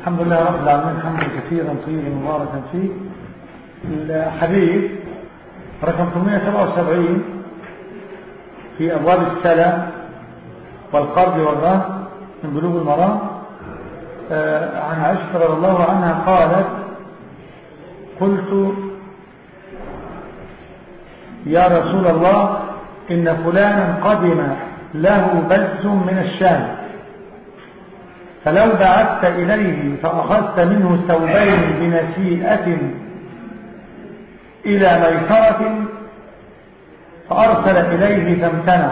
الحمد لله رب العالمين حمدا كثيرا طيبا مباركا فيه الحديث رقم 877 في أبواب السلام والقرض والرهن من بلوغ المرام آه، عن عائشة رضي الله عنها قالت قلت يا رسول الله إن فلانا قدم له بز من الشام فلو بعثت إليه فأخذت منه ثوبين بنسيئة إلى ميسرة فأرسل إليه فامتنع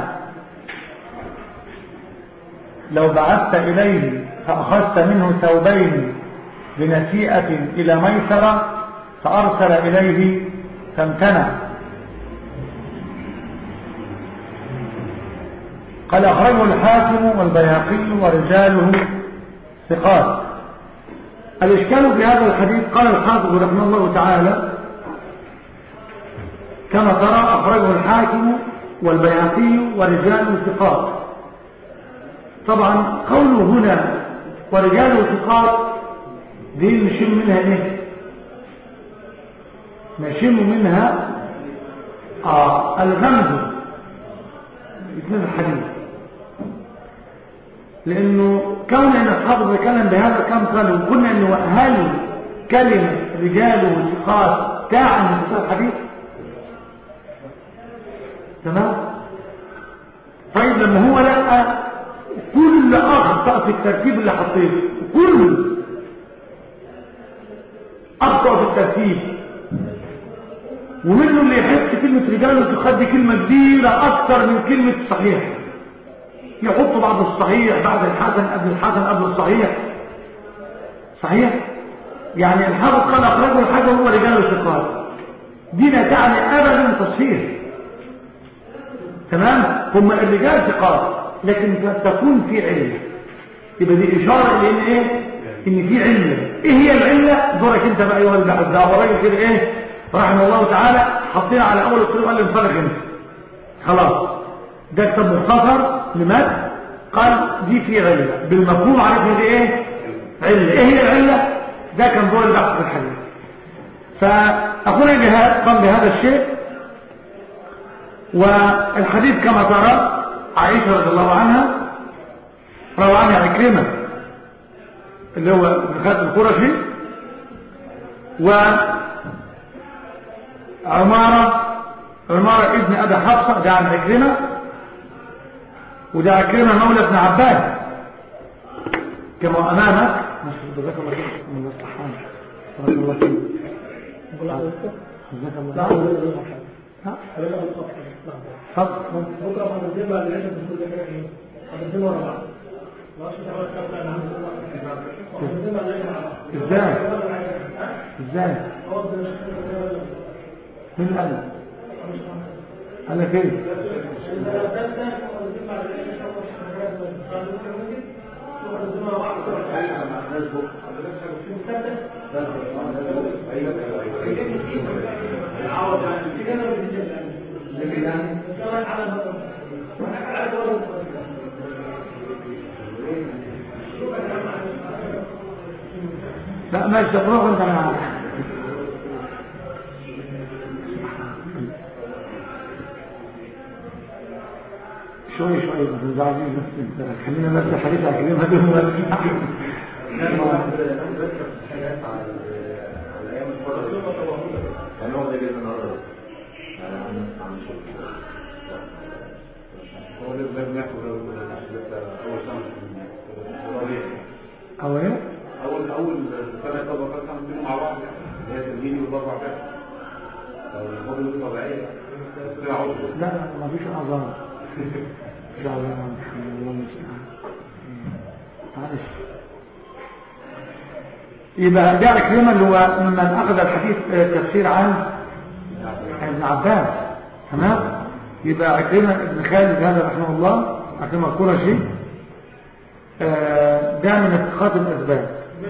لو بعثت إليه فأخذت منه ثوبين بنسيئة إلى ميسرة فأرسل إليه فامتنع قال أخرجه الحاكم والبيهقي ورجاله ثقات الإشكال في هذا الحديث قال الحافظ رحمه الله تعالى كما ترى أخرجه الحاكم والبيهقي ورجاله ثقات طبعا قوله هنا ورجاله ثقات دي نشم منها ايه نشم منها آه الغمز اثنين الحديث لانه كون ان اصحاب الكلام بهذا كم قالوا قلنا انه هل كلمه رجاله ثقات تعني في الحديث تمام طيب لما هو لقى كل اخطا في الترتيب اللي حطيته كل اخطا في الترتيب ومنه اللي يحط كلمه رجال تخدي كلمه كبيره اكثر من كلمه صحيح يحط بعض الصحيح بعد الحسن قبل الحسن قبل الصحيح صحيح يعني الحافظ قال اخرجه الحاجه هو رجال الثقات دي لا تعني ابدا تصحيح تمام هم الرجال ثقات لكن تكون في علة يبقى دي إشارة لأن إيه إن في علة إيه هي العلة دورك أنت بقى أيها البحث ده هو راجل كده إيه رحمه الله تعالى حطينا على أول الطريق قال لي انطلق أنت خلاص ده كتاب مختصر لماذا قال دي في علة بالمفهوم عرفنا دي إيه علة إيه هي العلة ده كان دور البحث في الحديث فأخونا جهاد قام بهذا الشيء والحديث كما ترى عائشة رضي الله عنها روى عنها عكرمة اللي هو ابن خالد القرشي وعمارة عمارة ابن أبي حفصة ده عن عكرمة وده عكرمة مولى ابن عباس كما أمامك جزاك الله خير من الصحان بارك الله فيك جزاك الله خير ها فضل بكره هنجيبها للعيشه في كل حاجه ايه هنجيبها ورا بعض ماشي ازاي ازاي مين قال قال لك ايه لا ماشي تروح انت معاك شوي شوي ما تنزعجيش بس انت خلينا بس حديث على كلمه دي هو او ايه اول اول سنه طبقات كانوا بينهم مع بعض اللي هي تلميذي والاربع فات الفضل دي طبيعيه بس طلع عضو لا لا ما فيش اعذار ان شاء الله الله المستعان معلش يبقى ده عكرمه اللي هو ممن اخذ الحديث تفسير عن ابن عباس تمام يبقى عكرمه ابن خالد هذا رحمه الله عكرمه القرشي آه، ده من اتخاذ الاسباب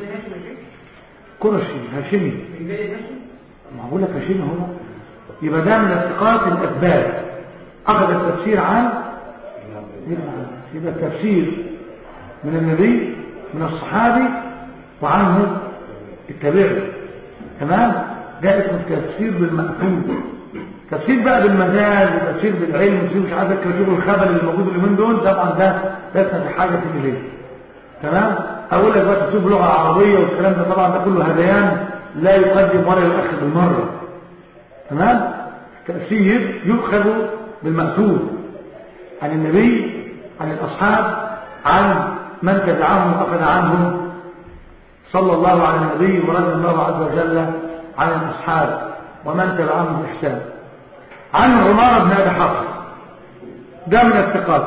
قرشي هاشمي ما بقول لك هاشمي هو يبقى ده من اتخاذ الاسباب اخذ التفسير عن يبقى التفسير من النبي من الصحابي وعنه اتبعه تمام ده اسمه التفسير بالمأثور تفسير بقى بالمزاج وتفسير بالعلم وتفسير مش عارف شغل الخبل اللي موجود اليومين دول طبعا ده ليس في حاجه في اليه تمام اقول لك بقى تفسير بلغه عربيه والكلام ده طبعا ده كله هذيان لا يقدم ولا يؤخر بالمره تمام تفسير يؤخذ بالمأثور عن النبي عن الأصحاب عن من تبعهم وأخذ عنهم صلى الله على النبي ورضي الله عز وجل عن الأصحاب ومن تبعهم بإحسان عن عمار بن أبي حفص ده من الثقات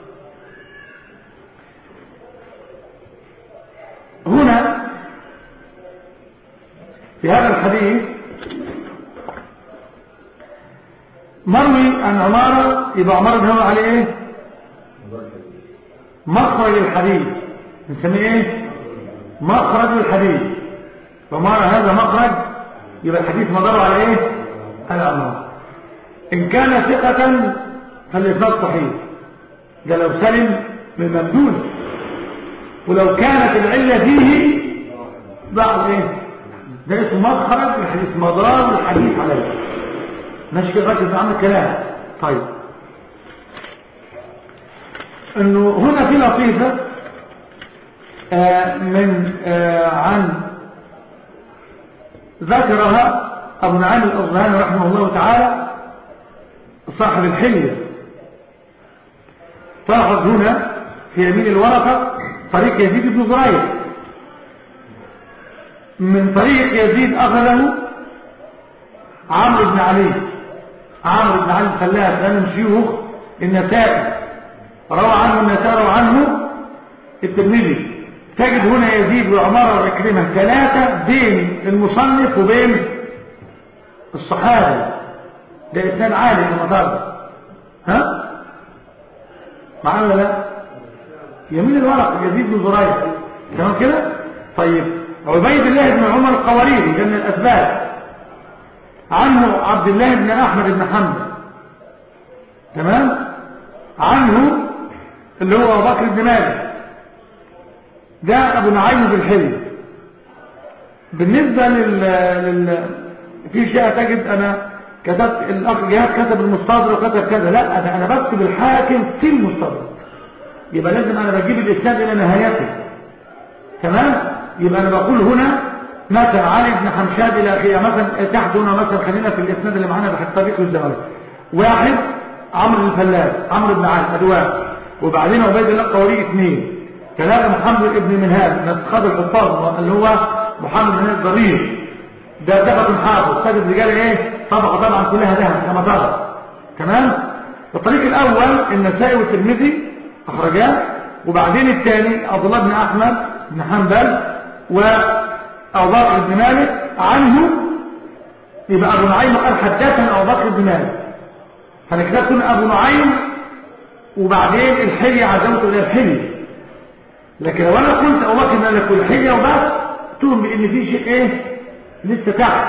هنا في هذا الحديث مروي عن عمارة يبقى عمارة بن عليه ايه مخرج الحديث نسميه ايه مخرج الحديث عمارة هذا مخرج يبقى الحديث مدار على ايه على عمارة ان كان ثقة فالإسناد صحيح ده لو سلم من ممدود ولو كانت العلة فيه بعض ايه ده اسمه مخرج الحديث مدار الحديث عليه ماشي كده ركز عن الكلام طيب انه هنا في لطيفة آه من آه عن ذكرها ابو نعيم الاصبهاني رحمه الله تعالى صاحب الحلية تاخذ هنا في يمين الورقة طريق يزيد بن زريع من طريق يزيد أخذه عمرو بن علي عمرو بن علي الفلاس ده من شيوخ النسائي روى عنه النسائي روى عنه الترمذي تجد هنا يزيد وعمر وعكرمة ثلاثة بين المصنف وبين الصحابة ده إسناد عالي في المطار ها معانا ولا لا يمين الورق يزيد بن زريع تمام كده طيب عبيد الله بن عمر القواريري ده من الأسباب عنه عبد الله بن أحمد بن حنبل تمام عنه اللي هو أبو بكر بن مالك ده أبو نعيم بن الحلي بالنسبة لل... لل... في شيء تجد أنا كتبت الأخ جهاد كتب المستدرك وكتب كذا لا أنا أنا بكتب الحاكم في المستدرك يبقى لازم أنا بجيب الإسناد إلى نهايته تمام يبقى أنا بقول هنا مثلا علي بن حمشاد إلى أخيه مثلا تحت هنا مثلا خلينا في الإسناد اللي معانا بحث طريق الزمالك واحد عمرو الفلاس عمرو بن علي أدواء وبعدين عبيد الله القوري اثنين ثلاثة محمد ابن منهال نسخاب الحفاظ اللي هو محمد بن الضرير ده ثقة حافظ سادس رجال ايه طبقة طبعا كلها ذهب كما ترى تمام الطريق الاول النسائي والترمذي اخرجاه وبعدين الثاني عبد الله بن احمد بن حنبل وابو بكر بن مالك عنه يبقى ابو نعيم قال حدثنا ابو بكر بن مالك فانا كتبت ابو نعيم وبعدين الحلية عزمته الى الحلية لكن لو انا قلت ابو بكر بن مالك والحلية وبس تهم بان في شيء ايه لسه تحت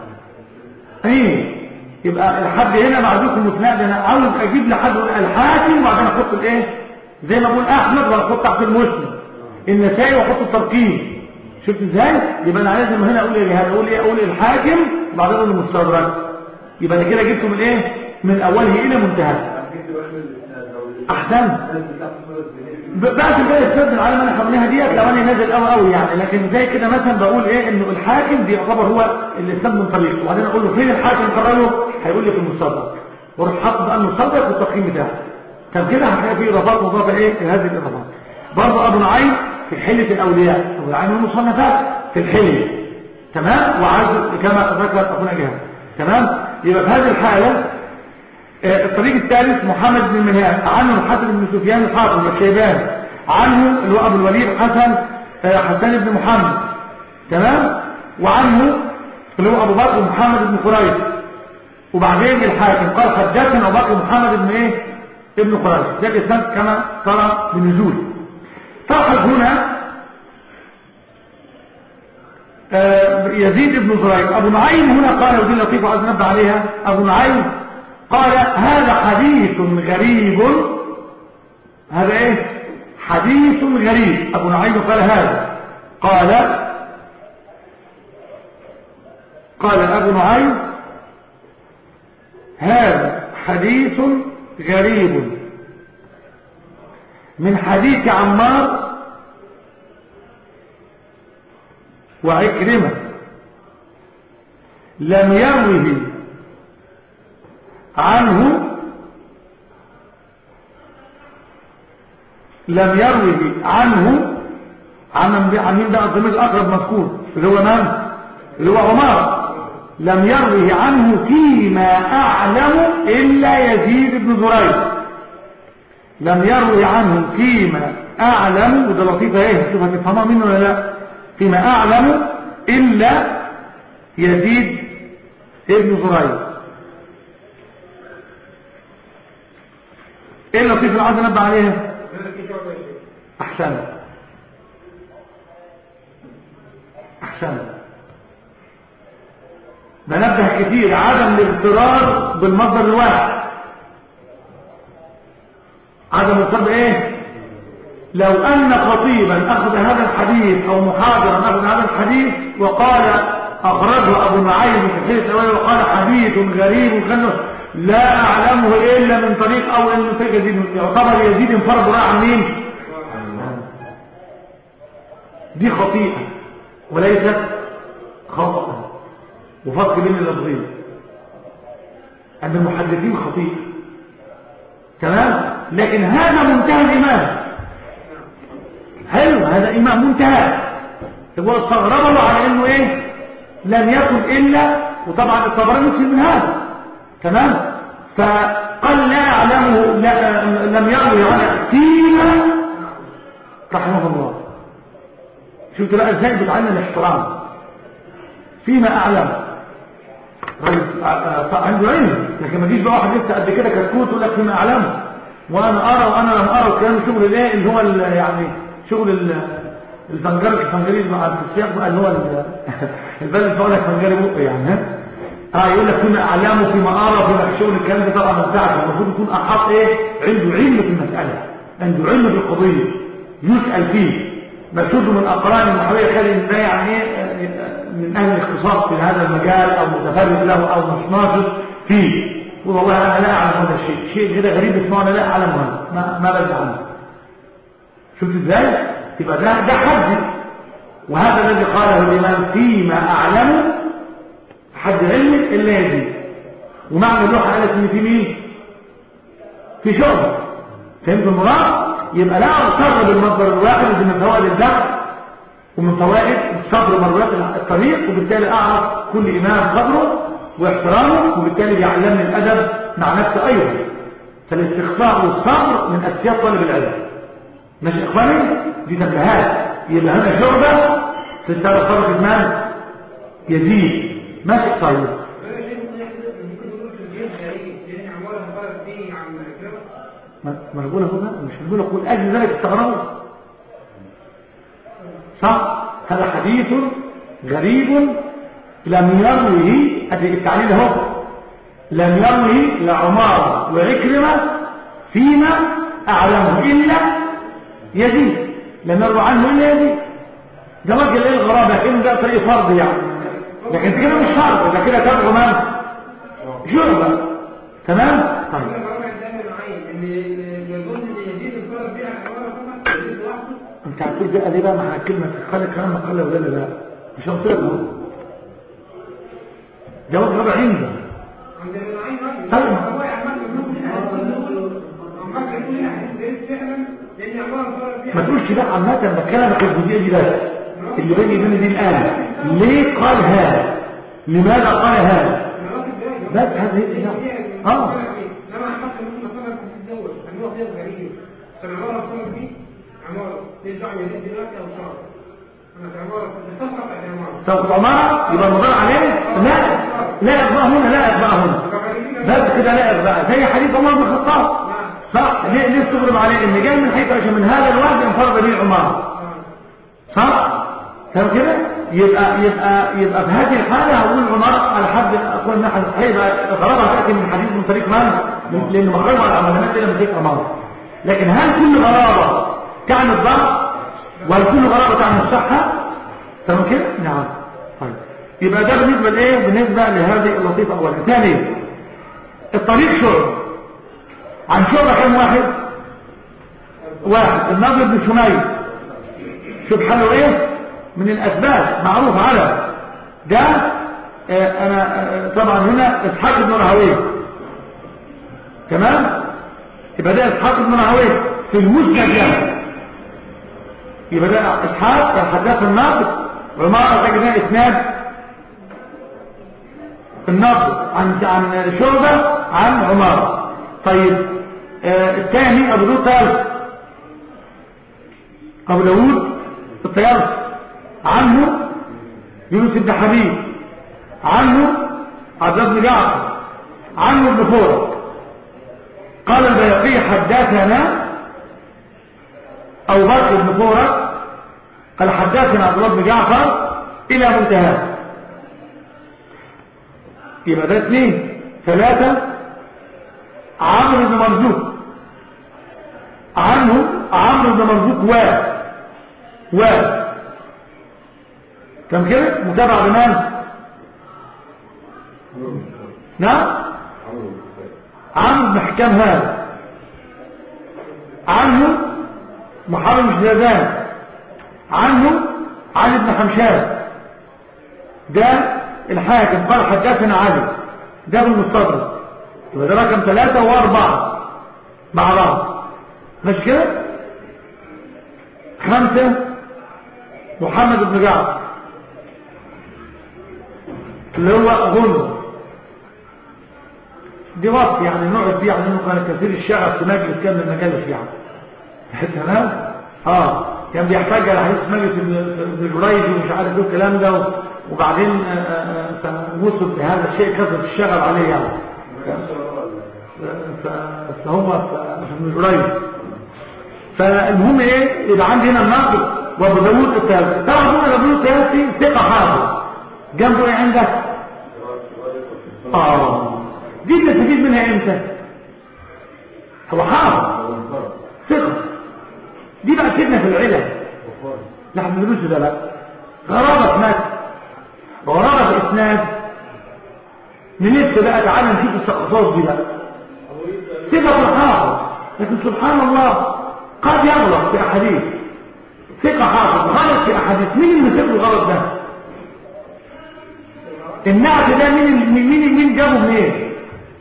ايه يبقى الحد هنا معزوكم مسناد انا عاوز اجيب لحد الحاكم وبعدين احط الايه زي ما بقول احمد واحط تحت المسلم النسائي واحط الترقيم شفت ازاي يبقى انا لازم هنا اقول ايه اقول ايه اقول الحاكم وبعدين اقول المستدرك يبقى انا كده جبته من ايه من اوله الى منتهى احسن بقى كده السد العالم انا خدناها ديت لو انا نازل قوي قوي يعني لكن زي كده مثلا بقول ايه انه الحاكم دي يعتبر هو اللي استخدم من طريقه وبعدين اقول له فين الحاكم قرره هيقول لي في المصدق واروح حاطط بقى المصدق والتقييم بتاعه طب كده هتلاقي في اضافات مضافه ايه لهذه الاضافات برضه ابو نعيم في حله الاولياء ابو نعيم المصنفات في الحله تمام وعايز كما ذكر اخونا جهاد تمام يبقى في هذه الحاله الطريق الثالث محمد بن منهال عنه الحسن بن سفيان الحافظ والشيباني عنه اللي هو ابو الوليد حسن حسان بن محمد تمام وعنه اللي هو ابو بكر محمد بن قريش وبعدين الحاكم قال حدثنا ابو بكر محمد بن ايه ابن قريش ده الاسناد كما ترى بنزول تاخذ هنا يزيد بن زريع ابو نعيم هنا قال ودي لطيفه عايز نبدا عليها ابو نعيم قال هذا حديث غريب هذا ايه حديث غريب ابو نعيم قال هذا قال قال أبو نعيم هذا حديث غريب من حديث عمار وعكرمة لم يروه عنه لم يروه عنه عن عن مين بقى الضمير الاقرب مذكور اللي هو من اللي هو عمر لم يروه عنه فيما اعلم الا يزيد بن زريع لم يروي عنه فيما اعلم وده لطيفه ايه شوف هتفهمها منه ولا لا فيما اعلم الا يزيد ابن زريع ايه اللطيف اللي عايز انبه عليها احسنت احسنت بنبه كتير عدم الاغترار بالمصدر الواحد عدم الاغترار بايه لو ان خطيبا اخذ هذا الحديث او محاضرا اخذ هذا الحديث وقال اخرجه ابو نعيم في حديث الاول وقال حديث غريب خلوا لا اعلمه الا من طريق او من طريق يزيد يعتبر يزيد انفرد راح عن مين دي خطيئة وليست خطأ وفرق بين اللفظين عند المحدثين خطيئة تمام لكن هذا منتهى الإمام حلو هذا إمام منتهى هو استغربه على انه ايه لم يكن الا وطبعا الطبراني يكفي من هذا تمام فقال لا اعلمه لا لم يروي عن فيما رحمه الله شفت بقى ازاي بتعلم الاحترام فيما اعلم راجل عنده علم لكن ما تجيش بقى واحد لسه قد كده كتكوت يقول لك فيما اعلمه وانا ارى وانا لم ارى الكلام شغل الايه اللي هو يعني شغل الفنجر الفنجري مع السياق بقى اللي هو البلد بقول لك فنجري بقى يعني ها اه يقول لك فيما اعلمه فيما ارى فيما شغل الكلام ده طبعا ما ينفعش المفروض يكون احاط ايه عنده علم في المساله عنده علم في القضيه يسال فيه مكتوب من اقران المحاويه قال ان ده يعني ايه من اهل الاختصاص في هذا المجال او متفرد له او مش ناشط فيه يقول والله انا لا اعلم هذا الشيء شيء كده غريب اسمه انا لا اعلم هذا ما ما بدري عنه شفت ازاي يبقى ده ده حد وهذا الذي قاله الامام فيما اعلم حد علم الا يزيد ومعنى اللوحه قالت ان في مين في شعبه فهمت المراد يبقى لا اغتر بالمصدر الواحد دي من فوائد الدفع ومن فوائد صبر مرات الطريق وبالتالي اعرف كل امام قدره واحترامه وبالتالي بيعلمني الادب مع نفسه ايضا فالاستخفاء والصبر من اساسيات طالب العلم ماشي اخواني دي تنبيهات يبقى هنا شعبه في السنه صدق من يزيد ماشي طيب ما انا بقول اهو بقى مش بقول اقول اجل ذلك استغربوا صح هذا حديث غريب لم يروه ادي التعليل اهو لم يروه لعمار وعكرمه فيما اعلمه الا يزيد لم يروى عنه الا يزيد ده وجه ايه الغرابه ان ده طريق فرض يعني لكن كده مش فرض ده كده تبعه من جربه تمام طيب انت هتقول بقى ليه بقى مع كلمة خلي كلام مقالة ولا لا مش هنصير له جواب ربع عنده طيب ما تقولش بقى عامة بكلمك الجزئية دي بس اللي بيني وبين دي الآن ليه قال هذا لماذا قال هذا بس هذه هي اه لما حتى ممكن مثلا في الدول ان هو غير غريب فالعمارة صار دي عمارة يرجع يزيد دلوقتي او صار انا في عمارة بتفرق في عمارة سوف عمارة يبقى المضار عليه لا لا يقضاء هنا لا يقضاء هنا بس كده لا يقضاء زي حديث عمر بن الخطاب صح ليه ليه استغرب عليه ان جاي من حيث عشان من هذا الواد انفرد به العمارة صح تمام كده يبقى يبقى يبقى في هذه الحاله هقول عمر على حد اقول ان احد هيبقى غرابه تاتي من حديث من طريق من لان مخرجه على العلماء كده من طريق عمر لكن هل كل غرابه تعني الضغط وهل كل غرابه تعني الصحه تمام كده نعم طيب يبقى ده بالنسبة لإيه بالنسبة لهذه اللطيفة أولا ثانيا الطريق شعب عن شعبة كم واحد واحد النضر بن شميل شوف حاله ايه من الاسباب معروف على ده آه انا آه طبعا هنا اسحاق بن راهويه تمام يبقى ده اسحاق بن راهويه في المسند ده يبقى ده اسحاق حدث الناقد وما تجدنا اسناد الناقد عن عن شعبه عن عمار طيب آه الثاني ابو داود ثالث ابو داود الطيارس عنه يونس بن حبيب عنه عبد بن جعفر عنه ابن فورة قال البيقي حدثنا أو بكر بن فورة قال حدثنا عبد الله بن جعفر إلى منتهى يبقى ده اثنين ثلاثة عمرو بن مرزوق عنه عمرو بن مرزوق و و كم كده متابعة بمن نعم عمرو بن حكام هذا عنه محمد بن زيدان عنه علي بن حمشان ده الحاكم قال حدثنا علي ده بالمستدرك يبقى ده رقم ثلاثة واربعة مع بعض ماشي كده خمسة محمد بن جعفر اللي هو غنى دي وقت يعني نقعد فيه يعني انه كان كثير الشغف في مجلس كان من المجالس يعني تمام اه كان بيحتاج على حديث مجلس ابن جريج ومش عارف ايه الكلام ده وبعدين وصل بهذا الشيء كثرة الشغل عليه يعني فهم ابن جريج فالمهم ايه يبقى عندي هنا النقد وابو داوود الثالث طبعا هنا ابو داوود الثالث ثقه حافظ جنبه ايه عندك اه دي تستفيد منها امتى هو حافظ ثقه دي بقى كدنا في العلم لا ما بنقولش ده لا غرابه مات غرابه اسناد نلف بقى تعالى نشوف السقطات دي بقى ثقه الحافظ لكن سبحان الله قد يغلط في احاديث ثقة حافظ غلط في احاديث مين اللي ثقه الغلط ده النعت ده مين مين مين جابه منين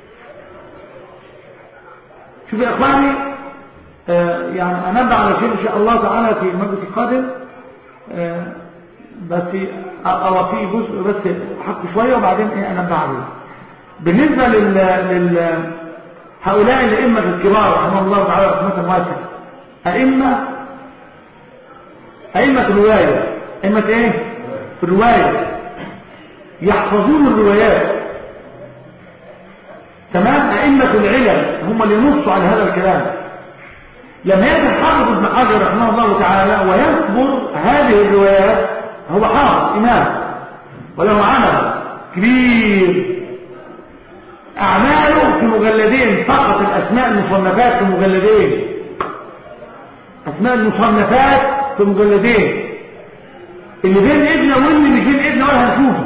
شوف يا اخواني آه يعني انبه على شيء ان شاء الله تعالى في المجلس القادم آه بس او في جزء بس حق شويه وبعدين ايه انبه عليه بالنسبه لل, لل هؤلاء الائمه الكبار رحمه الله تعالى رحمه واسعه أئمة أئمة الرواية أئمة إيه؟ في الرواية يحفظون الروايات تمام أئمة العلم هم اللي ينصوا على هذا الكلام لما يأتي الحافظ ابن حجر رحمه الله تعالى ويذكر هذه الروايات هو حافظ إمام وله عمل كبير أعماله في مجلدين فقط الأسماء المصنفات في مجلدين أسماء المصنفات في مجلدين اللي بين ابنه واللي مش بين ابنه ولا هنشوفه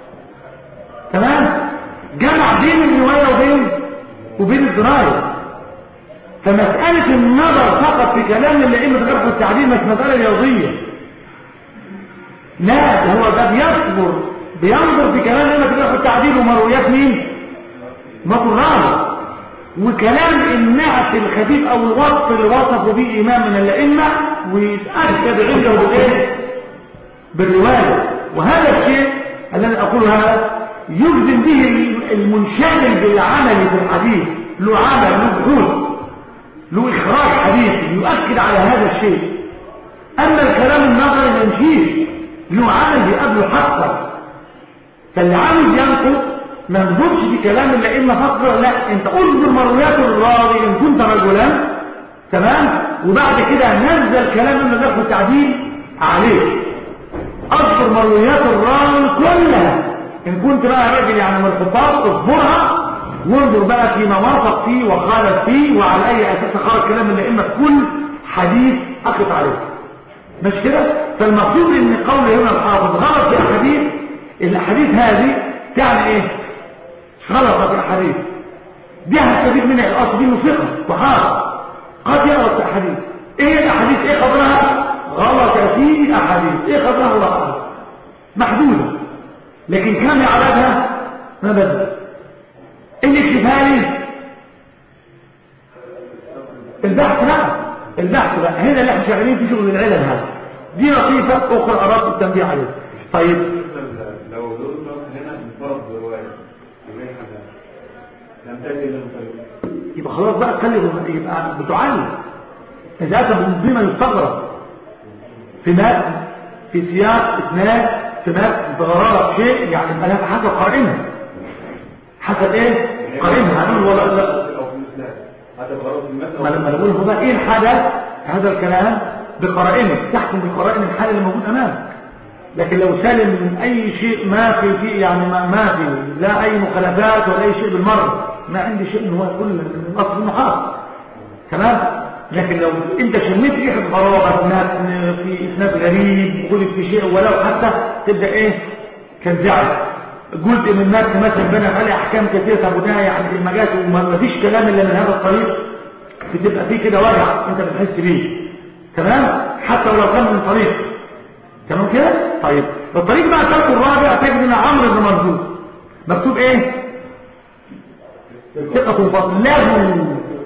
تمام جمع بين الرواية وبين وبين الدراية فمسألة النظر فقط في كلام الأئمة الجرح والتعديل مش مسألة رياضية لا هو ده بيصبر بينظر في كلام الأئمة الجرح والتعديل ومرويات مين؟ مقرار وكلام النعت الخفيف او الوصف اللي وصفوا به امام من الائمه ويتاكد عنده بالايه بالروايه وهذا الشيء الذي اقول هذا يجزم به المنشغل بالعمل في الحديث له عمل له بحوث له اخراج حديث يؤكد على هذا الشيء اما الكلام النظري ما يمشيش له عمل بيقابله حقا فاللي عاوز ينقض ما نظرش في كلام الائمه فقط لا انت انظر مرويات الراوي ان كنت رجلا تمام وبعد كده نزل كلام المدرسه والتعديل عليك اذكر مرويات الراوي كلها ان كنت بقى راجل يعني من الخطاب اصبرها وانظر بقى فيما وافق فيه وخالف فيه وعلى اي اساس خرج كلام الائمه في كل حديث اقف عليه مش كده فالمقصود ان قول هنا الحافظ غلط في احاديث الحديث هذه تعني ايه غلط في الحديث دي هستفيد منها الاصل دي موسيقى وحارة قد يغلط في الحديث ايه الاحاديث ايه قدرها غلط في الاحاديث ايه قدرها الله اعلم محدودة لكن كم يعرضها ما بدل اللي يكشفها لي البحث بقى البحث بقى هنا اللي احنا شغالين في شغل العلم هذا دي لطيفة اخرى اردت التنبيه عليها طيب لو قلنا هنا انفرد برواية يبقى احنا لم تجد الا المتلف يبقى خلاص بقى خلي يبقى بتعلم اذا اتى بما يستغرب في مات في سياق اسناد في مات بغرارة شيء يعني يبقى لها حسب قرائنها حسب ايه قرائنها هنقول ولا لا او في الاسلام حتى بغرض المثل ما لما نقول هو ايه الحدث هذا الكلام بقرائنه تحكم بقرائن الحال اللي موجود امامك لكن لو سالم من اي شيء ما في فيه يعني ما, ما في لا اي مخالفات ولا اي شيء بالمره ما عندي شيء ان هو كل من اصل المحاط تمام لكن لو انت شميت ريحه غرابه ناس في اسناد غريب قلت في شيء ولو حتى تبدا ايه تنزعج جزء من الناس مثلا بنى عليه احكام كثيره تبناها يعني ما جاش وما فيش كلام الا من هذا الطريق بتبقى فيه كده وجع انت بتحس بيه تمام حتى ولو كان من طريق تمام كده طيب الطريق بقى الثالث الرابع تجد ان عمرو بن مرزوق مكتوب ايه ثقة فضل له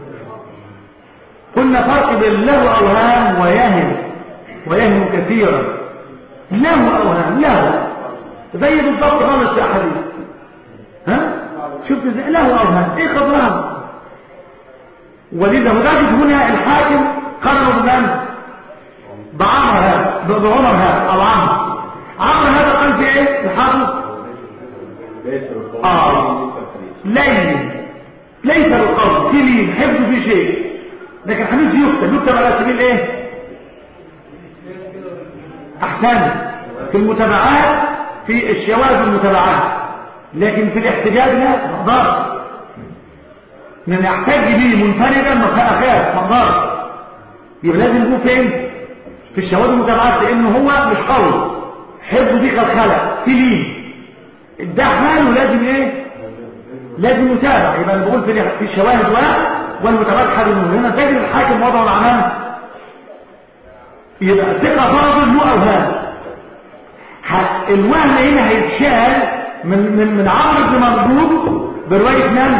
قلنا فرق بين له اوهام ويهم ويهم كثيرا له اوهام له زي بالضبط خالص في احاديث ها شفت ازاي له اوهام ايه قدرها ولذا نجد هنا الحاكم قرروا بمن بعمر هذا بعمر هذا او عمرو عمرو هذا قال في ايه الحافظ ليس بالقول آه. لين ليس بالقول في لين حفظ في شيء لكن حديث يكتب يكتب على سبيل ايه احسن في المتابعات في الشواذ المتابعات لكن في الاحتجاج لا ما اقدرش من يحتج به منفردا ما اخاف ما اقدرش يبقى لازم يكون فين في الشواذ المتابعات لانه هو مش قوي حفظه دي خلخله في لين ده حاله لازم ايه لازم يتابع يبقى انا بقول في في الشواهد و والمتابعات حال المهم هنا تجد الحاكم وضعه العنان يبقى ثقه فاضل له اوهام ح- الوهم هنا هيتشال من من من عمرو بن مردود بروايه من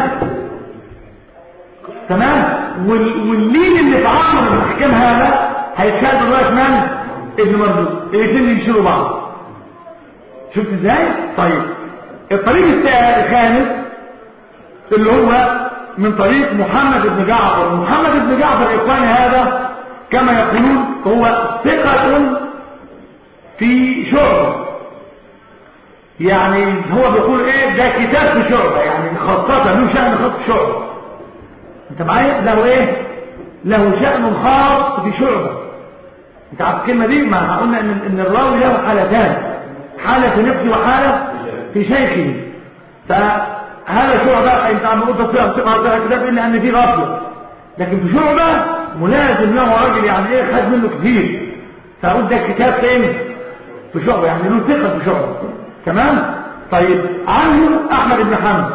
تمام وال- واللين اللي في عمرو بن الاحكام هذا هيتشال بروايه من ابن مردود الاثنين يشيلوا بعض شفت ازاي طيب الطريق التا- الخامس اللي هو من طريق محمد بن جعفر محمد بن جعفر اخواني هذا كما يقولون هو ثقة في شعبة يعني هو بيقول ايه ده كتاب في شعبة يعني خاصة له شأن خاص في شعبة انت معايا له ايه له شأن خاص في شعبة انت عارف الكلمة دي ما قلنا ان, إن الراوي له حالتان حالة في نفسه وحالة في شيخه فهذا شعبة انت عم قلت فيها ثقة فيها كتاب الا ان في غفلة لكن في شعبة ملازم له راجل يعني ايه خد منه كتير فأقول ده كتاب فين في شعبة يعني له ثقة في شعبة تمام طيب عنه احمد بن حمد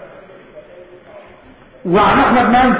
وعن احمد من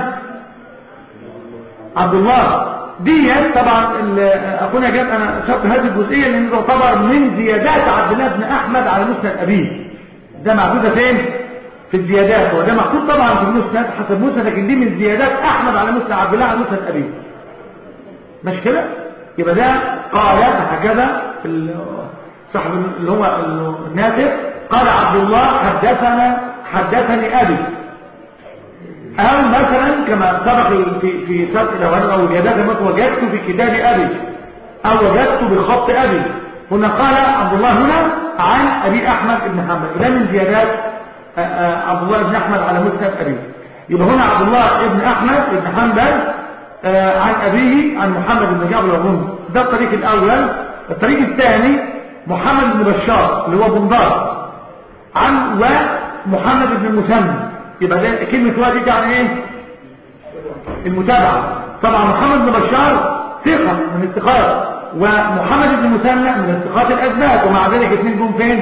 عبد الله دي طبعا ال- اخونا جاب انا شرط هذه الجزئيه لان تعتبر من زيادات عبد الله بن احمد على مسند ابيه ده معدوده فين في الزيادات وده محطوط طبعا في المسند حسب مسند لكن دي من زيادات احمد على مسند عبد الله على مسند ابيه مش كده يبقى ده قال هكذا ال- صاحب اللي هو الناتج قال عبد الله حدثنا حدثني ابي أو مثلا كما سبق في في سبق الأوان أو اليدات مثلا وجدت في كتاب أبي أو وجدت بخط أبي هنا قال عبد الله هنا عن أبي أحمد بن حنبل ده من زيادات آه، آه، عبد الله بن أحمد على مسند أبي يبقى هنا عبد الله بن أحمد بن حنبل آه، عن أبيه عن محمد بن جعفر الغني ده الطريق الأول الطريق الثاني محمد بن بشار اللي هو بندار عن ومحمد بن المثنى يبقى ده كلمة وادي دي يعني ايه المتابعة طبعا محمد بن بشار ثقة من الثقات ومحمد بن مثنى من الثقات الأثبات ومع ذلك اثنين جم فين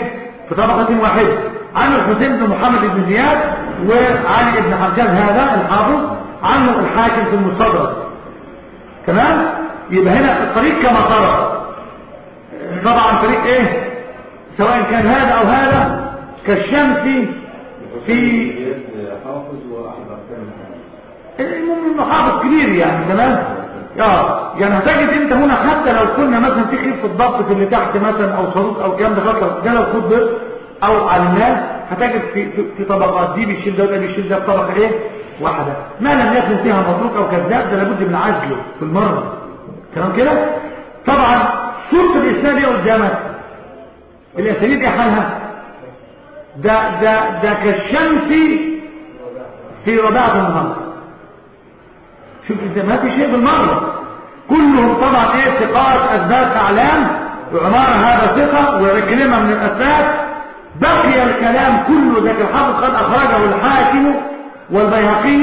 في طبقة واحدة عن الحسين بن محمد بن زياد وعلي بن حجاج هذا الحافظ عنه الحاكم في المستدرك تمام يبقى هنا الطريق كما ترى طبعا طريق ايه سواء كان هذا او هذا كالشمس في حافظ واحد اركان المهم انه حافظ كبير يعني تمام اه يعني هتجد انت هنا حتى لو كنا مثلا في خفه الضبط في اللي تحت مثلا او صاروخ او الكلام ده فقط ده لو خد او علمناه هتجد في, في, في طبقات دي بيشيل ده وده بيشيل ده بطبقه ايه واحده ما لم يكن فيها مبروك او كذاب ده لابد من عزله في المره تمام كده طبعا صوره الاسناد ايه قدامك الاسانيد ايه حالها ده ده ده كالشمس في رباعه النهار شوف انت ما في شيء بالمره كلهم طبعا ايه ثقات اثبات اعلام وعمارة هذا ثقة وكلمة من الأثبات بقي الكلام كله ذاك الحافظ قد أخرجه الحاكم والبيهقي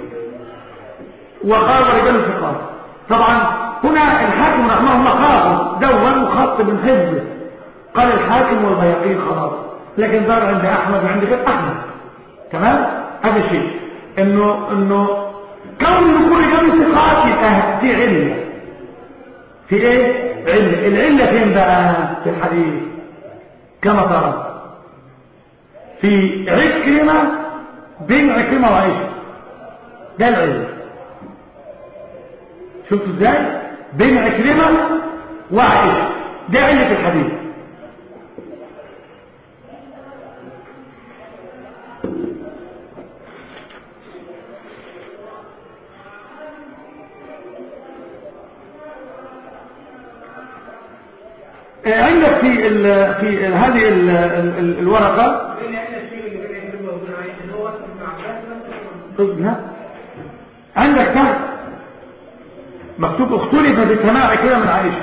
وقال رجال الثقات طبعا هنا الحاكم رحمه الله حافظ دون وخط من حزبه قال الحاكم والبيهقي خلاص لكن دار عند أحمد وعند غير أحمد تمام هذا شيء انه انه كون كل جميع ثقات يبقى في علة في ايه علة العلة فين بقى في الحديث كما ترى في عكرمة بين عكرمة وعيشة ده العلة شفتوا ازاي بين عكرمة وعيشة ده علة الحديث عندك في ال في ال هذه ال ال الورقة ها؟ عندك تحت مكتوب اختلف بسماع كده من عائشة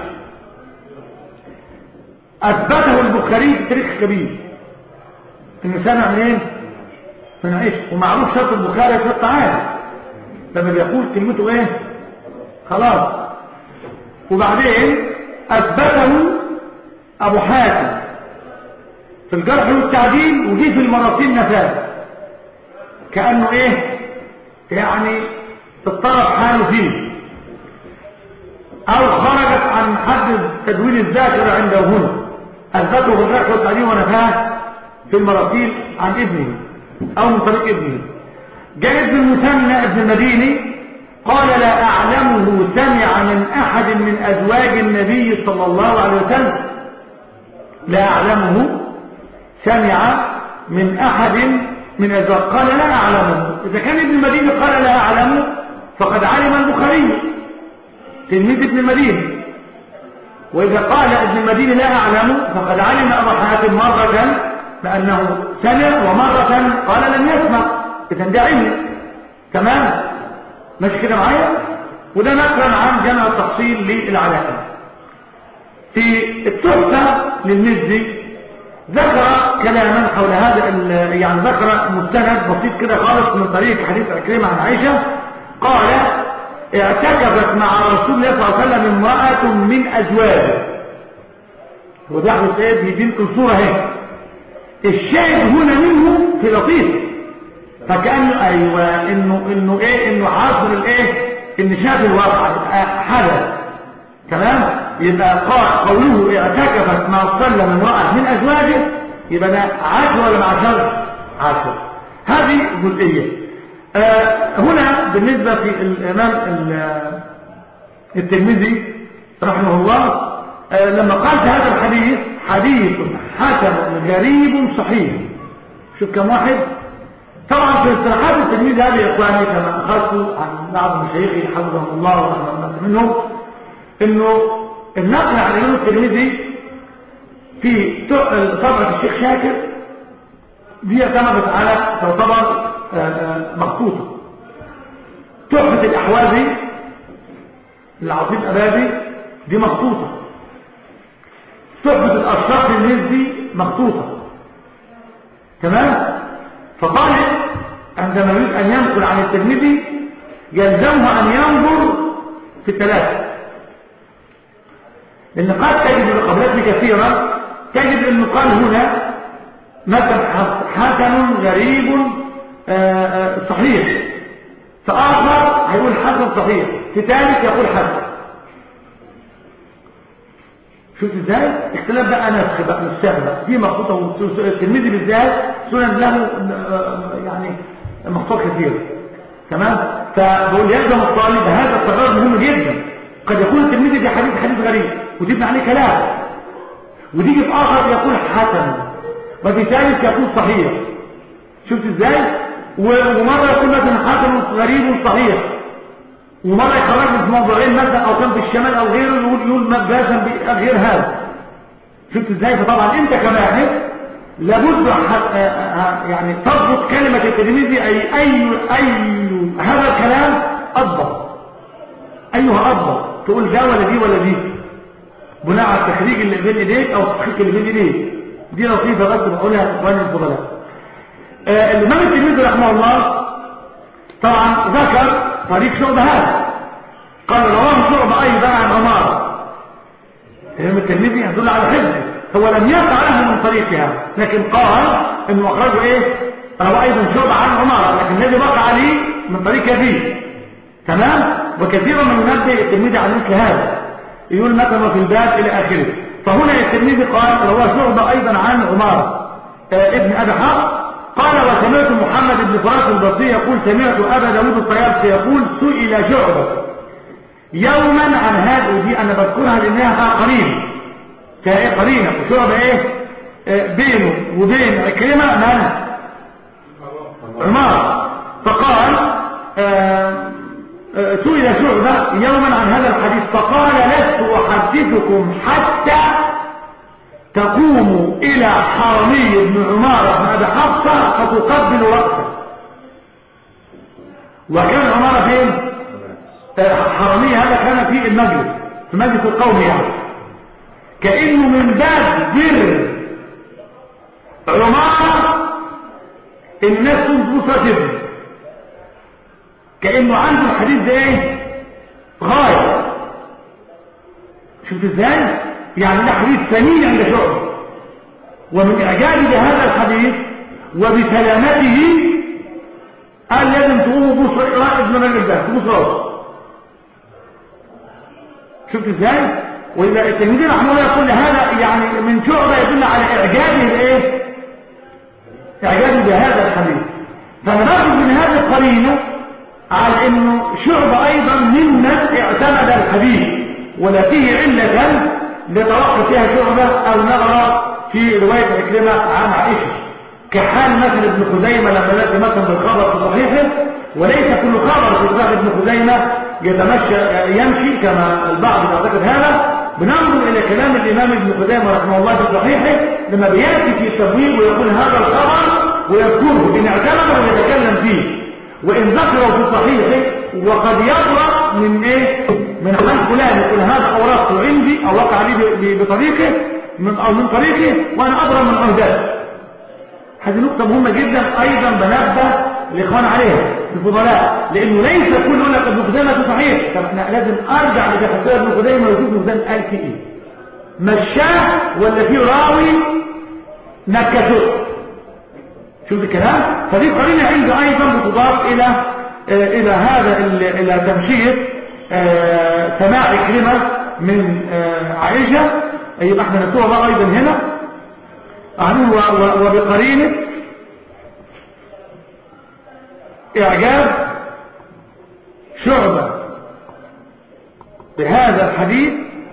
أثبته البخاري في تاريخ كبير إنه سمع منين؟ من عائشة ومعروف شرط البخاري شرط عالي لما بيقول كلمته ايه؟ خلاص وبعدين أثبته أبو حاتم في الجرح والتعديل ودي في المراسيل نفاذ كأنه إيه يعني اضطرب حاله فيه أو خرجت عن حد تدوين الذاكرة عنده هنا أثبته في الجرح والتعديل ونفاذ في المراسيل عن ابنه أو من طريق ابنه جاء ابن المثنى ابن المديني قال لا أعلمه سمع من أحد من أزواج النبي صلى الله عليه وسلم لا أعلمه سمع من أحد من أزواج قال لا أعلمه إذا كان ابن المدينة قال لا أعلمه فقد علم البخاري تلميذ ابن المدينة وإذا قال ابن المدينة لا أعلمه فقد علم أبو حاتم مرة بأنه سمع ومرة قال لم يسمع إذا ده علم تمام ماشي كده معايا وده نقلا عن جمع التفصيل للعلائم في التحفة للمزي ذكر كلاما حول هذا يعني ذكر مستند بسيط كده خالص من طريق حديث عكرمة عن عائشة قال اعتكفت مع رسول الله صلى الله عليه وسلم امرأة من أزواجه وده احنا ايه بيدينكم صورة اهي الشاهد هنا منه في لطيف فكأنه ايوه انه انه ايه انه حاصل الايه ان شاف الواقع حدث تمام يبقى قال قوله اعتكفت مع سلم امرأة من أزواجه يبقى ده عشر ولا ما عشر عشر هذه جزئية آه هنا بالنسبة في الإمام الترمذي رحمه الله آه لما قال في هذا الحديث حديث حسن غريب صحيح شوف كم واحد طبعا في اصطلاحات التلميذ هذه يا اخواني كما اخذت عن بعض مشايخي حفظهم الله ورحمه منهم انه النقل عن الإمام الترمذي في طبعة الشيخ شاكر دي اعتمدت على تعتبر مخطوطة تحفة الأحوازي العظيم أبابي دي مخطوطة تحفة الأشراف المزي مخطوطة تمام فطالب عندما يريد أن ينقل عن الترمذي يلزمه أن ينظر في الثلاثة لأن قد تجد القبلات كثيرة تجد أنه قال هنا مثلا حسن غريب آه، آه، صحيح فآخر هيقول حسن صحيح في ثالث يقول حسن شوف ازاي اختلاف بقى نسخ بقى مش سهل بقى دي مخطوطه التلميذ بالذات سنن له آه، يعني مخطوط كثير تمام فبقول يلزم الطالب هذا التغير مهم جدا قد يكون التلميذ في حديث حديث غريب وتبنى عليه كلام وتيجي في اخر يقول حسن وفي ثالث يقول صحيح شفت ازاي ومره يقول مثلا حسن غريب صحيح ومرة يخرج في موضوعين مثلا او كان في الشمال او غيره يقول يقول مباشا غير هذا شفت ازاي فطبعا انت كماهر لابد يعني تضبط كلمة التلميذ اي اي اي هذا الكلام اضبط ايها اضبط تقول ده ولا دي ولا دي بناء على التخريج اللي بين ايديك او التحقيق اللي بين ايديك دي لطيفة بس بقولها اخواني الفضلاء آه الامام التلميذ رحمه الله طبعا ذكر طريق شعبة هذا قال رواه شعبة أيضا عن عمار الإمام الترمذي يدل على حفظه هو لم يقع له من طريقها لكن قال انه اخرجه ايه رواه ايضا شعبة عن عمار لكن الذي وقع عليه من طريق ابيه تمام وكثيرا من ينبه الترمذي على مثل هذا يقول مثلا في الباب الى اخره فهنا الترمذي قال رواه شعبة ايضا عن عمار آه ابن ابي حق قال وسمعت محمد بن فراس البصري يقول سمعت أبا داود الطيابسي يقول سئل شعبة يوما عن هذه دي أنا بذكرها لأنها قرينة كايه قرينة وشعبة إيه آه بينه وبين عكرمة من عمار فقال آه آه سئل شعبة يوما عن هذا الحديث فقال لست أحدثكم حتى تقوم إلى حرمي بن عمارة بن أبي حفصة فتقبل رأسه وكان عمارة فين؟ حرمي هذا كان في المجلس في مجلس القوم يعني كأنه من باب بر عمارة الناس تنبوسة جدا كأنه عنده الحديث ده ايه غاية شفت ازاي يعني ده حديث ثمين عند شعبه ومن اعجابي بهذا الحديث وبسلامته قال لازم تقوموا بوص رائد من الراجل ده تبوص راسه شفت ازاي واذا التلميذ رحمه الله يقول هذا يعني من شعبه يدل على اعجابه بايه اعجابه بهذا الحديث فناخذ من هذه القرينه على انه شعبه ايضا ممن اعتمد الحديث ولا فيه عله لتوقف فيها شعبة أو نقرأ في رواية عكرمة عن عائشة كحال مثل ابن خزيمة لما نأتي مثلا بالخبر في صحيحه وليس كل خبر في صحيح ابن خزيمة يتمشى يمشي كما البعض يعتقد هذا بننظر إلى كلام الإمام ابن خزيمة رحمه الله في صحيحه لما بيأتي في التبويب ويقول هذا الخبر ويذكره إن اعتمد ويتكلم فيه وإن ذكره في صحيحه وقد يطرأ من إيه من حال فلان يقول هذا أوراقه عندي أو وقع لي بطريقه من أو من طريقه وأنا أضرب من عهدته هذه نقطة مهمة جدا أيضا بنبه الإخوان عليها الفضلاء لأنه ليس كل يقول لك ابن خزيمة صحيح طب احنا لازم أرجع لتفسير ابن خزيمة ويشوف ابن خزيمة قال في إيه مشاه ولا في راوي نكته شوف الكلام فدي قرينة عندي أيضا بتضاف إلى آه إلى هذا إلى تمشية آه سماع كلمة من آه عائشة يبقى احنا نكتبها بقى أيضا هنا وبقرينة إعجاب شعبة بهذا الحديث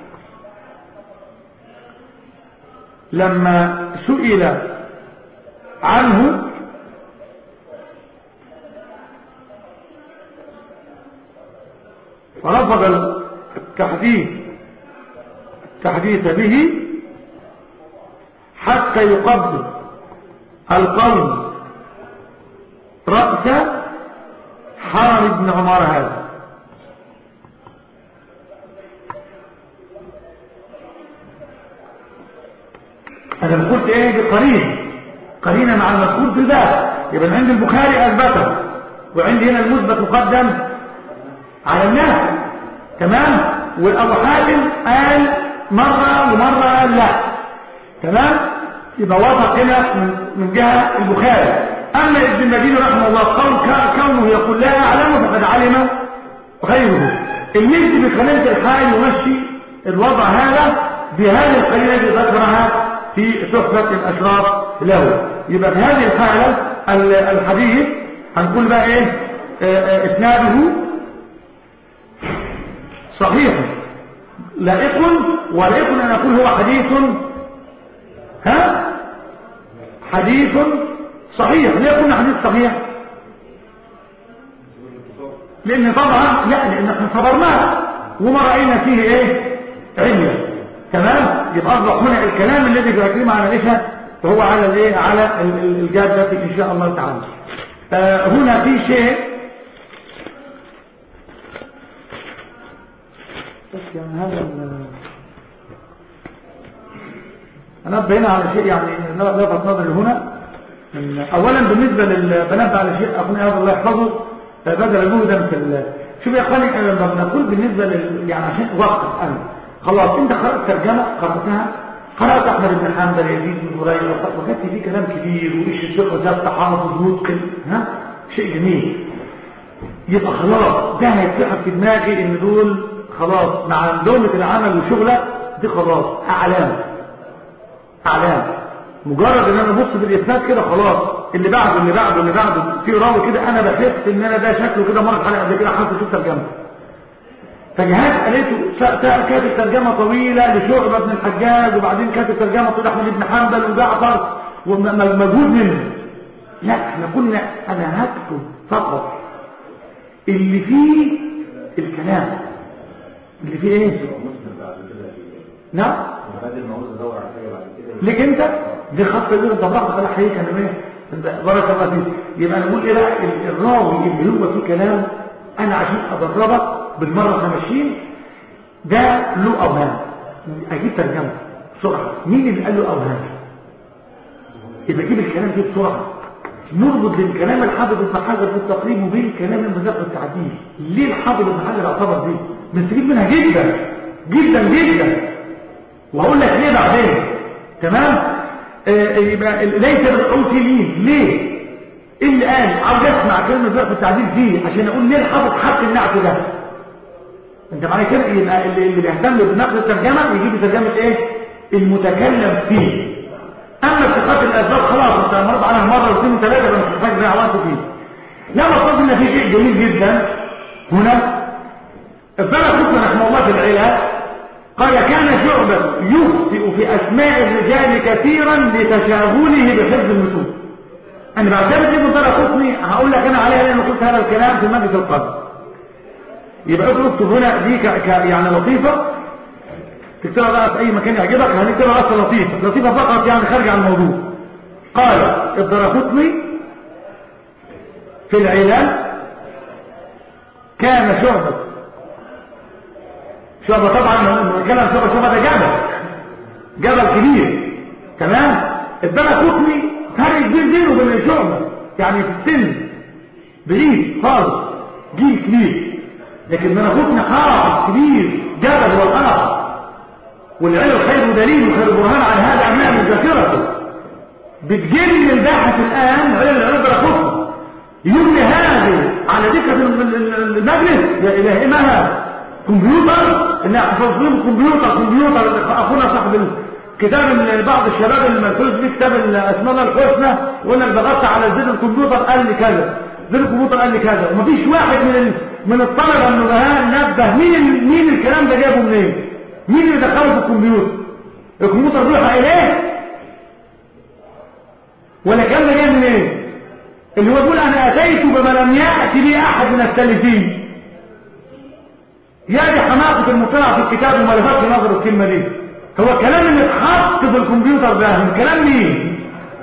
لما سئل عنه فرفض التحديث التحديث به حتى يقبل القلب رأس حار بن عمر هذا أنا قلت إيه بقرين قرينة مع المذكور في ذات يبقى عند البخاري أثبته وعندي هنا المثبت مقدم على الناس تمام والأبو حاتم قال مرة ومرة قال لا تمام يبقى وافق هنا من, من جهة البخاري أما ابن المدينة رحمه الله قول كونه يقول لا أعلم فقد علم غيره المجد بخلية الحال يمشي الوضع هذا بهذه القليلة التي ذكرها في تحفة الأشراف له يبقى في هذه الحالة الحديث هنقول بقى ايه اسناده صحيح لائق ولائق ان اقول هو حديث ها حديث صحيح ليه قلنا حديث صحيح لان طبعا لا لان احنا صبرناه وما راينا فيه ايه علة تمام يبقى اصبح هنا الكلام الذي بيكلم على ايش وهو على الايه على الجاده ان شاء الله تعالى آه هنا في شيء بس يعني هذا انبه هنا على شيء يعني لفت نظري هنا اولا بالنسبه للبنات على شيء اخونا هذا الله يحفظه بدل جهدا في شوف يا اخواني لما بنقول بالنسبه لل يعني عشان وقت انا خلاص انت قرات ترجمه قراتها قرات احمد بن حنبل يزيد بن هريره وكتب فيه كلام كبير وايش الثقه ده تحافظ متقن ها شيء جميل يبقى خلاص ده هيتسحب في دماغي ان دول خلاص مع دومة العمل وشغلة دي خلاص اعلام اعلام مجرد ان انا ابص في الاسناد كده خلاص اللي بعده اللي بعده اللي بعده في راوي كده انا بحس ان انا ده شكله كده مرت عليه قبل كده حتى شفت ترجمه فجهاز قالته كاتب ترجمه طويله لشعبه بن الحجاج وبعدين كاتب ترجمه طويله احمد بن حنبل وجعفر ومجهود منه لا احنا قلنا انا هكتب فقط اللي فيه الكلام اللي فيه ايه نعم بدل ما عاوز ادور على حاجه بعد كده ليك انت دي خاصه دي انت براحتك انا حقيقي انا ايه بارك الله فيك يبقى انا بقول ايه بقى الراوي اللي هو فيه كلام انا عشان ادربك بالمره خمسين ده له اوهام اجيب ترجمه بسرعه مين اللي قال له اوهام يبقى اجيب الكلام ده بسرعه نربط بين كلام الحافظ ابن حجر في التقريب وبين كلام المذاق والتعديل ليه الحافظ ابن حجر اعتبر دي بنستفيد منها جدا جدا جدا وهقول لك ليه بعدين تمام آه يبقى ليس بالقوتي ليه ليه اللي قال عاوز اسمع كلمه المذاق والتعديل دي عشان اقول ليه الحافظ حط النعت ده انت معايا كده يبقى اللي, اللي بيهتم بنقل الترجمه يجيب ترجمه ايه المتكلم فيه اما اتخاذ الاسباب خلاص انت مرض عنها مره واثنين وثلاثه فمش محتاج تضيع وقت فيه لا مقصود ان في شيء جميل جدا هنا ابتدى حكم رحمه الله في العلاج قال كان شعبة يخطئ في اسماء الرجال كثيرا لتشاغله بحفظ النصوص انا بعتبر دي منطقه حكمي هقول لك انا عليها لان قلت هذا الكلام في مجلس القدر يبقى اكتب هنا دي ك... ك... يعني لطيفه تكتبها بقى في اي مكان يعجبك هنكتبها بس لطيفة لطيفة فقط يعني خارج عن الموضوع قال الدرقطني في العلال كان شعبة شعبة طبعا لما كان شعبة شعبة ده جبل جبل كبير تمام الدرقطني فرق كبير بينه وبين الشعبة يعني في السن بعيد خالص جيل كبير لكن الدرقطني حافظ كبير جبل والآخر والعلم خير دليل وخير برهان على هذا أمام ذاكرته بتجن الباحث الآن علم العلم بلا خطة يبني هذه على ذكر المجلس يا إلهي ما هذا كمبيوتر اللي حفظهم كمبيوتر كمبيوتر أخونا صاحب كتاب بعض الشباب اللي ملفوز بيه كتاب اسماء الله الحسنى يقول لك ضغطت على زر الكمبيوتر قال لي كذا زر الكمبيوتر قال لي كذا ومفيش واحد من من الطلبه النبهاء نبه مين مين الكلام ده جابه منين مين اللي دخله في الكمبيوتر الكمبيوتر بيوحى اليه ولا كان ده جاي منين إيه؟ اللي هو يقول انا اتيت بما لم ياتي به احد من السالفين يا دي حماقه المطلع في الكتاب وما لفتش نظر الكلمه دي هو كلام اللي اتحط في الكمبيوتر ده من كلام مين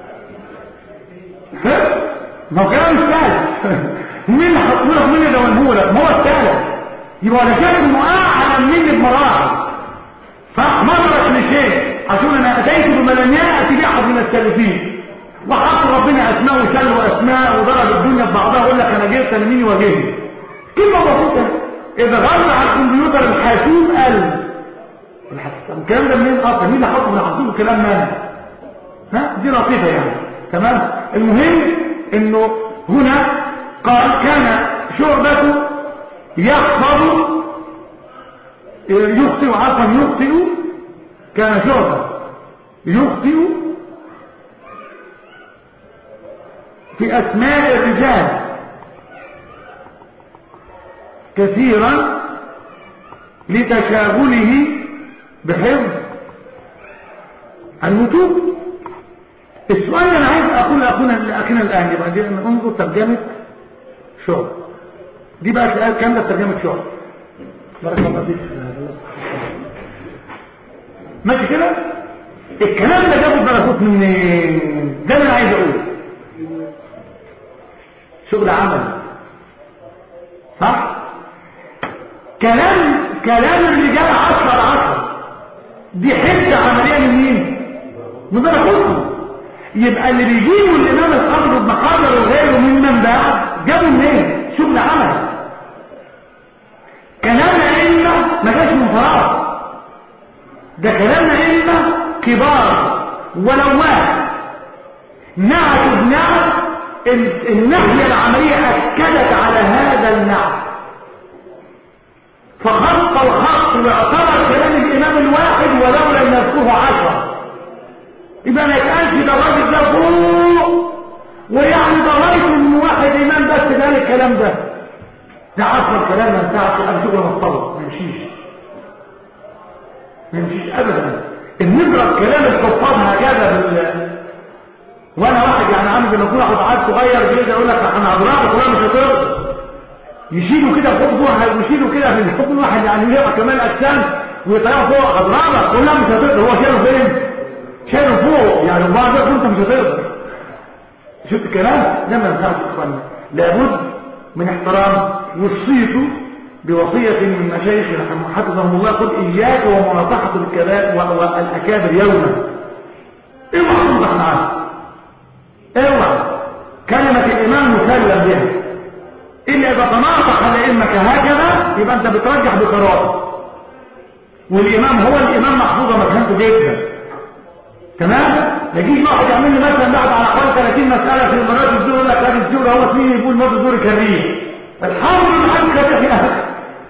ما هو كلام الثالث مين اللي حطه لك مين اللي دونه لك ما هو الثالث يبقى ولا شايف انه اعلم مني بمراحل فمرت لشيء عشان انا اتيت بما لم ياتي باحد من السالفين وحط ربنا اسماء وسلم اسماء وضرب الدنيا ببعضها ويقول لك انا جيت انا مين واجهني كلمه بسيطه اذا غلط على الكمبيوتر الحاسوب قال الكلام ده منين اصلا مين اللي حطه من حاسوب الكلام مالي ها دي لطيفة يعني تمام المهم انه هنا قال كان شعبة يحفظ يخطئ عفوا يخطئ كان شعبة يخطئ في أسماء الرجال كثيرا لتشاغله بحفظ المتون السؤال اللي انا عايز اقول لاخونا لاخينا الان يبقى دي انظر ترجمه شعب دي بقى الآية كاملة ترجمة شعب بارك الله فيك ماشي كده الكلام ده جابه الدراسات منين ده اللي انا عايز اقوله شغل عمل صح كلام كلام الرجال عشر عشر دي حته عمليه من مين من دراساتهم يبقى اللي بيجيبوا الامام الحافظ ابن حجر وغيره ممن بعد جابوا منين شغل عمل كلام ائمه ما جاش من فراغ ده كلام ائمه كبار ولو واحد نعت بنعت الناحيه العمليه اكدت على هذا النعت فخط الخط واعتبر كلام الامام الواحد ولو لم يذكره عشره يبقى ما يتقالش ده الراجل ده فوق ويعني ده راجل من واحد امام بس قال الكلام ده ده عصر كلام ما ينفعش انا شغل مطلب ما يمشيش ما يمشيش ابدا ان نضرب كلام الحفاظ هكذا بال وانا واحد يعني عامل زي ما يكون واحد عاد صغير كده يقول لك انا هضربك ولا مش هتقدر يشيلوا كده فوق واحد ويشيلوا كده في الحكم واحد يعني يبقى كمان اجسام ويطلعوا فوق هضربك ولا مش هتقدر هو شايله فين شايله فوق يعني بعض يقول انت مش هتقدر شفت الكلام ده ما ينفعش اخوانا لابد من احترام وصيته بوصية من مشايخ حفظهم الله قل إياك ومناصحة الكبائر والأكابر يوما اوعى تنصح معاه اوعى كلمة الإمام مسلم بها إلا إذا تناصح لإمك هكذا يبقى أنت بترجح بقرار والإمام هو الإمام محفوظة مكانته جدا تمام نجيب واحد يعمل لي مثلا بعد على حوالي 30 مسألة في مرات الزور يقول لك هذه الزور هو اسمه يقول مرات الزور كريم الحافظ معاك كريم يا أخي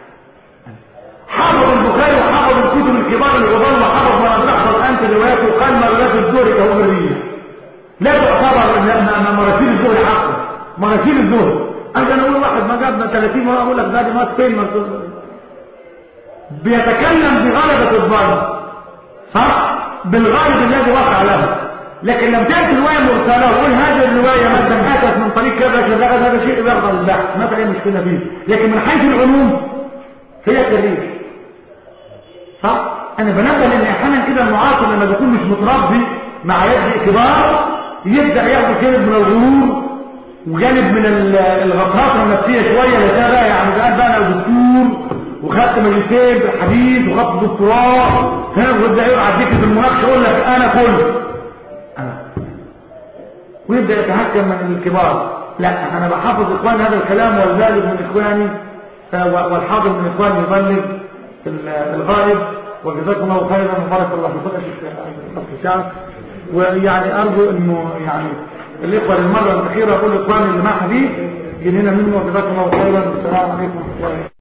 حافظ البخاري وحافظ الكتب الكبار العظام وحافظ ما تحفظ أنت روايات وقال مرات الزور كهو كريم لا تعتبر مراسيل الزور حقا مراسيل الزور أنا نقول واحد ما جابنا 30 مرة أقول لك ده دي مات فين بيتكلم بغلبة الظن صح بالغالب الذي وقع له لكن لم تأتي رواية مرسلة وقول هذه الرواية مثلا أتت من طريق كذا كذا هذا شيء يرضى البحث ما في أي مشكلة فيه لكن من حيث العلوم هي كريم صح أنا بنبه لأن أحيانا كده المعاصر لما بيكون مش متربي مع يد كبار يبدأ ياخد جانب من الغرور وجانب من الغطرات النفسية شوية يتابع يعني ده بقى أنا دكتور وخدت ماجستير حديث وخدت دكتوراه هنا ويبدا يقعد يكتب في المناقشه يقول لك انا كل انا ويبدا يتهكم من الكبار لا انا بحافظ اخواني هذا الكلام والبالغ من اخواني والحاضر من اخواني يبلغ الغائب وجزاكم الله خيرا وبارك الله في الشعب ويعني ارجو انه يعني الاخوه للمره الاخيره اقول لاخواني اللي معها دي جنينا منه وجزاكم الله خيرا والسلام عليكم ورحمه الله